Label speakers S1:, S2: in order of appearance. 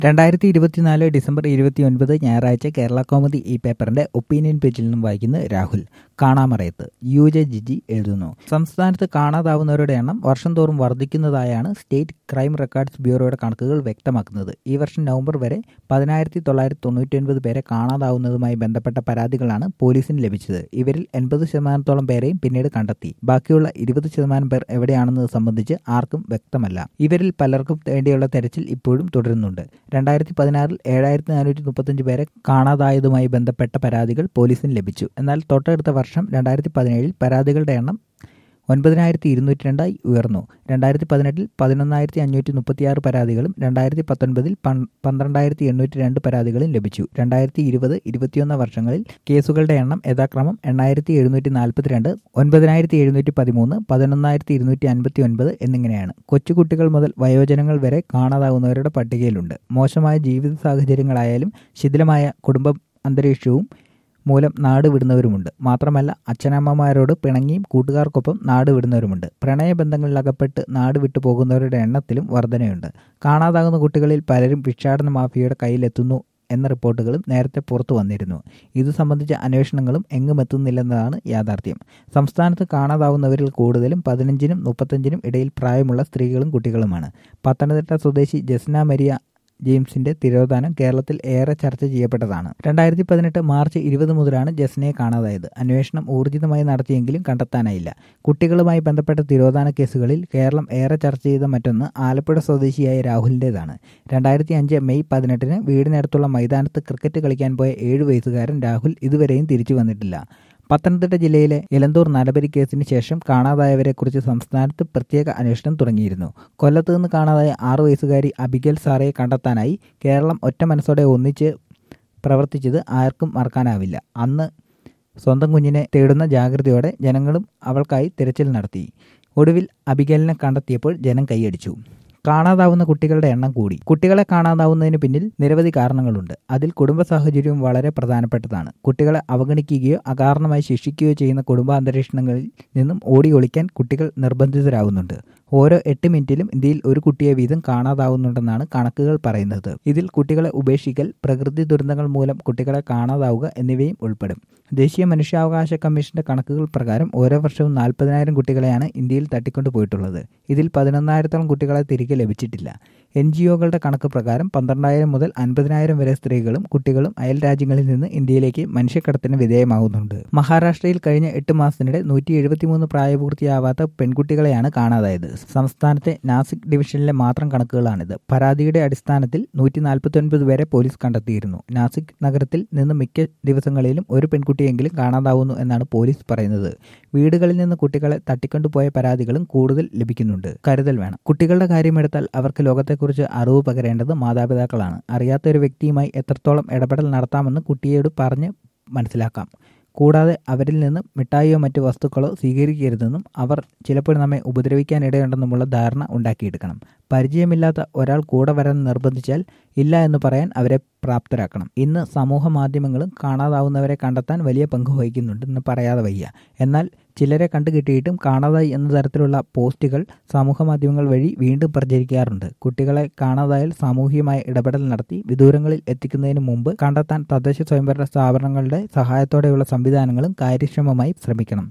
S1: രണ്ടായിരത്തി ഇരുപത്തിനാല് ഡിസംബർ ഇരുപത്തിയൊൻപത് ഞായറാഴ്ച കേരള കോമഡി ഈ പേപ്പറിന്റെ ഒപ്പീനിയൻ പേജിൽ നിന്നും വായിക്കുന്ന രാഹുൽ കാണാമറയത്ത് യു ജെ ജിജി എഴുതുന്നു സംസ്ഥാനത്ത് കാണാതാവുന്നവരുടെ എണ്ണം വർഷം തോറും വർദ്ധിക്കുന്നതായാണ് സ്റ്റേറ്റ് ക്രൈം റെക്കോർഡ്സ് ബ്യൂറോയുടെ കണക്കുകൾ വ്യക്തമാക്കുന്നത് ഈ വർഷം നവംബർ വരെ പതിനായിരത്തി തൊള്ളായിരത്തി തൊണ്ണൂറ്റി പേരെ കാണാതാവുന്നതുമായി ബന്ധപ്പെട്ട പരാതികളാണ് പോലീസിന് ലഭിച്ചത് ഇവരിൽ എൺപത് ശതമാനത്തോളം പേരെയും പിന്നീട് കണ്ടെത്തി ബാക്കിയുള്ള ഇരുപത് ശതമാനം പേർ എവിടെയാണെന്നത് സംബന്ധിച്ച് ആർക്കും വ്യക്തമല്ല ഇവരിൽ പലർക്കും വേണ്ടിയുള്ള തെരച്ചിൽ ഇപ്പോഴും തുടരുന്നുണ്ട് രണ്ടായിരത്തി പതിനാറിൽ ഏഴായിരത്തി നാനൂറ്റി മുപ്പത്തഞ്ച് പേരെ കാണാതായതുമായി ബന്ധപ്പെട്ട പരാതികൾ പോലീസിന് ലഭിച്ചു എന്നാൽ തൊട്ടടുത്ത വർഷം രണ്ടായിരത്തി പതിനേഴിൽ പരാതികളുടെ എണ്ണം ഒൻപതിനായിരത്തി ഇരുന്നൂറ്റി രണ്ടായി ഉയർന്നു രണ്ടായിരത്തി പതിനെട്ടിൽ പതിനൊന്നായിരത്തി അഞ്ഞൂറ്റി മുപ്പത്തിയാറ് പരാതികളും രണ്ടായിരത്തി പത്തൊൻപതിൽ പന്ത്രണ്ടായിരത്തി എണ്ണൂറ്റി രണ്ട് പരാതികളും ലഭിച്ചു രണ്ടായിരത്തി ഇരുപത് ഇരുപത്തിയൊന്ന് വർഷങ്ങളിൽ കേസുകളുടെ എണ്ണം യഥാക്രമം എണ്ണായിരത്തി എഴുന്നൂറ്റി നാൽപ്പത്തിരണ്ട് ഒൻപതിനായിരത്തി എഴുന്നൂറ്റി പതിമൂന്ന് പതിനൊന്നായിരത്തി ഇരുന്നൂറ്റി അൻപത്തി ഒൻപത് എന്നിങ്ങനെയാണ് കൊച്ചുകുട്ടികൾ മുതൽ വയോജനങ്ങൾ വരെ കാണാതാവുന്നവരുടെ പട്ടികയിലുണ്ട് മോശമായ ജീവിത സാഹചര്യങ്ങളായാലും ശിഥിലമായ കുടുംബ അന്തരീക്ഷവും മൂലം നാട് വിടുന്നവരുമുണ്ട് മാത്രമല്ല അച്ഛനമ്മമാരോട് പിണങ്ങിയും കൂട്ടുകാർക്കൊപ്പം നാട് വിടുന്നവരുമുണ്ട് പ്രണയബന്ധങ്ങളിൽ അകപ്പെട്ട് നാട് വിട്ടു പോകുന്നവരുടെ എണ്ണത്തിലും വർധനയുണ്ട് കാണാതാകുന്ന കുട്ടികളിൽ പലരും ഭിക്ഷാടന മാഫിയയുടെ കയ്യിലെത്തുന്നു എന്ന റിപ്പോർട്ടുകളും നേരത്തെ പുറത്തു വന്നിരുന്നു ഇത് സംബന്ധിച്ച അന്വേഷണങ്ങളും എങ്ങും എത്തുന്നില്ലെന്നതാണ് യാഥാർത്ഥ്യം സംസ്ഥാനത്ത് കാണാതാവുന്നവരിൽ കൂടുതലും പതിനഞ്ചിനും മുപ്പത്തഞ്ചിനും ഇടയിൽ പ്രായമുള്ള സ്ത്രീകളും കുട്ടികളുമാണ് പത്തനംതിട്ട സ്വദേശി ജസ്ന മരിയ ജെയിംസിന്റെ തിരോധാനം കേരളത്തിൽ ഏറെ ചർച്ച ചെയ്യപ്പെട്ടതാണ് രണ്ടായിരത്തി പതിനെട്ട് മാർച്ച് ഇരുപത് മുതലാണ് ജസ്നയെ കാണാതായത് അന്വേഷണം ഊർജിതമായി നടത്തിയെങ്കിലും കണ്ടെത്താനായില്ല കുട്ടികളുമായി ബന്ധപ്പെട്ട തിരോധാന കേസുകളിൽ കേരളം ഏറെ ചർച്ച ചെയ്ത മറ്റൊന്ന് ആലപ്പുഴ സ്വദേശിയായ രാഹുലിൻ്റെതാണ് രണ്ടായിരത്തി അഞ്ച് മെയ് പതിനെട്ടിന് വീടിനടുത്തുള്ള മൈതാനത്ത് ക്രിക്കറ്റ് കളിക്കാൻ പോയ ഏഴു വയസ്സുകാരൻ രാഹുൽ ഇതുവരെയും തിരിച്ചു വന്നിട്ടില്ല പത്തനംതിട്ട ജില്ലയിലെ എലന്തൂർ നരബലി കേസിന് ശേഷം കാണാതായവരെക്കുറിച്ച് സംസ്ഥാനത്ത് പ്രത്യേക അന്വേഷണം തുടങ്ങിയിരുന്നു കൊല്ലത്ത് നിന്ന് കാണാതായ ആറു വയസ്സുകാരി അബിഗൽ സാറയെ കണ്ടെത്താനായി കേരളം ഒറ്റ മനസ്സോടെ ഒന്നിച്ച് പ്രവർത്തിച്ചത് ആർക്കും മറക്കാനാവില്ല അന്ന് സ്വന്തം കുഞ്ഞിനെ തേടുന്ന ജാഗ്രതയോടെ ജനങ്ങളും അവൾക്കായി തിരച്ചിൽ നടത്തി ഒടുവിൽ അബിഗലിനെ കണ്ടെത്തിയപ്പോൾ ജനം കൈയടിച്ചു കാണാതാവുന്ന കുട്ടികളുടെ എണ്ണം കൂടി കുട്ടികളെ കാണാതാവുന്നതിന് പിന്നിൽ നിരവധി കാരണങ്ങളുണ്ട് അതിൽ കുടുംബ സാഹചര്യവും വളരെ പ്രധാനപ്പെട്ടതാണ് കുട്ടികളെ അവഗണിക്കുകയോ അകാരണമായി ശിക്ഷിക്കുകയോ ചെയ്യുന്ന കുടുംബാന്തരീക്ഷണങ്ങളിൽ നിന്നും ഓടി ഒളിക്കാൻ കുട്ടികൾ നിർബന്ധിതരാകുന്നുണ്ട് ഓരോ എട്ട് മിനിറ്റിലും ഇന്ത്യയിൽ ഒരു കുട്ടിയെ വീതം കാണാതാവുന്നുണ്ടെന്നാണ് കണക്കുകൾ പറയുന്നത് ഇതിൽ കുട്ടികളെ ഉപേക്ഷിക്കൽ പ്രകൃതി ദുരന്തങ്ങൾ മൂലം കുട്ടികളെ കാണാതാവുക എന്നിവയും ഉൾപ്പെടും ദേശീയ മനുഷ്യാവകാശ കമ്മീഷന്റെ കണക്കുകൾ പ്രകാരം ഓരോ വർഷവും നാൽപ്പതിനായിരം കുട്ടികളെയാണ് ഇന്ത്യയിൽ തട്ടിക്കൊണ്ടുപോയിട്ടുള്ളത് ഇതിൽ പതിനൊന്നായിരത്തോളം കുട്ടികളെ തിരികെ ലഭിച്ചിട്ടില്ല എൻ ജി ഒകളുടെ കണക്ക് പ്രകാരം പന്ത്രണ്ടായിരം മുതൽ അൻപതിനായിരം വരെ സ്ത്രീകളും കുട്ടികളും അയൽ രാജ്യങ്ങളിൽ നിന്ന് ഇന്ത്യയിലേക്ക് മനുഷ്യക്കടത്തിന് വിധേയമാകുന്നുണ്ട് മഹാരാഷ്ട്രയിൽ കഴിഞ്ഞ എട്ട് മാസത്തിനിടെ നൂറ്റി എഴുപത്തിമൂന്ന് പ്രായപൂർത്തിയാവാത്ത പെൺകുട്ടികളെയാണ് കാണാതായത് സംസ്ഥാനത്തെ നാസിക് ഡിവിഷനിലെ മാത്രം കണക്കുകളാണിത് പരാതിയുടെ അടിസ്ഥാനത്തിൽ നൂറ്റി നാൽപ്പത്തി പേരെ പോലീസ് കണ്ടെത്തിയിരുന്നു നാസിക് നഗരത്തിൽ നിന്ന് മിക്ക ദിവസങ്ങളിലും ഒരു പെൺകുട്ടിയെങ്കിലും കാണാതാവുന്നു എന്നാണ് പോലീസ് പറയുന്നത് വീടുകളിൽ നിന്ന് കുട്ടികളെ തട്ടിക്കൊണ്ടുപോയ പരാതികളും കൂടുതൽ ലഭിക്കുന്നുണ്ട് കരുതൽ വേണം കുട്ടികളുടെ കാര്യമെടുത്താൽ അവർക്ക് ലോകത്തെക്കുറിച്ച് അറിവ് പകരേണ്ടത് മാതാപിതാക്കളാണ് അറിയാത്ത ഒരു വ്യക്തിയുമായി എത്രത്തോളം ഇടപെടൽ നടത്താമെന്ന് കുട്ടിയോട് പറഞ്ഞ് മനസ്സിലാക്കാം കൂടാതെ അവരിൽ നിന്ന് മിഠായിയോ മറ്റു വസ്തുക്കളോ സ്വീകരിക്കരുതെന്നും അവർ ചിലപ്പോൾ നമ്മെ ഉപദ്രവിക്കാൻ ഇടയുണ്ടെന്നുമുള്ള ധാരണ ഉണ്ടാക്കിയെടുക്കണം പരിചയമില്ലാത്ത ഒരാൾ കൂടെ വരാൻ നിർബന്ധിച്ചാൽ ഇല്ല എന്ന് പറയാൻ അവരെ പ്രാപ്തരാക്കണം ഇന്ന് സമൂഹ മാധ്യമങ്ങളും കാണാതാവുന്നവരെ കണ്ടെത്താൻ വലിയ പങ്ക് വഹിക്കുന്നുണ്ടെന്ന് പറയാതെ വയ്യ എന്നാൽ ചിലരെ കണ്ടുകിട്ടിയിട്ടും കാണാതായി എന്ന തരത്തിലുള്ള പോസ്റ്റുകൾ സമൂഹ മാധ്യമങ്ങൾ വഴി വീണ്ടും പ്രചരിക്കാറുണ്ട് കുട്ടികളെ കാണാതായാൽ സാമൂഹികമായ ഇടപെടൽ നടത്തി വിദൂരങ്ങളിൽ എത്തിക്കുന്നതിന് മുമ്പ് കണ്ടെത്താൻ തദ്ദേശ സ്വയംഭരണ സ്ഥാപനങ്ങളുടെ സഹായത്തോടെയുള്ള സംവിധാനങ്ങളും കാര്യക്ഷമമായി ശ്രമിക്കണം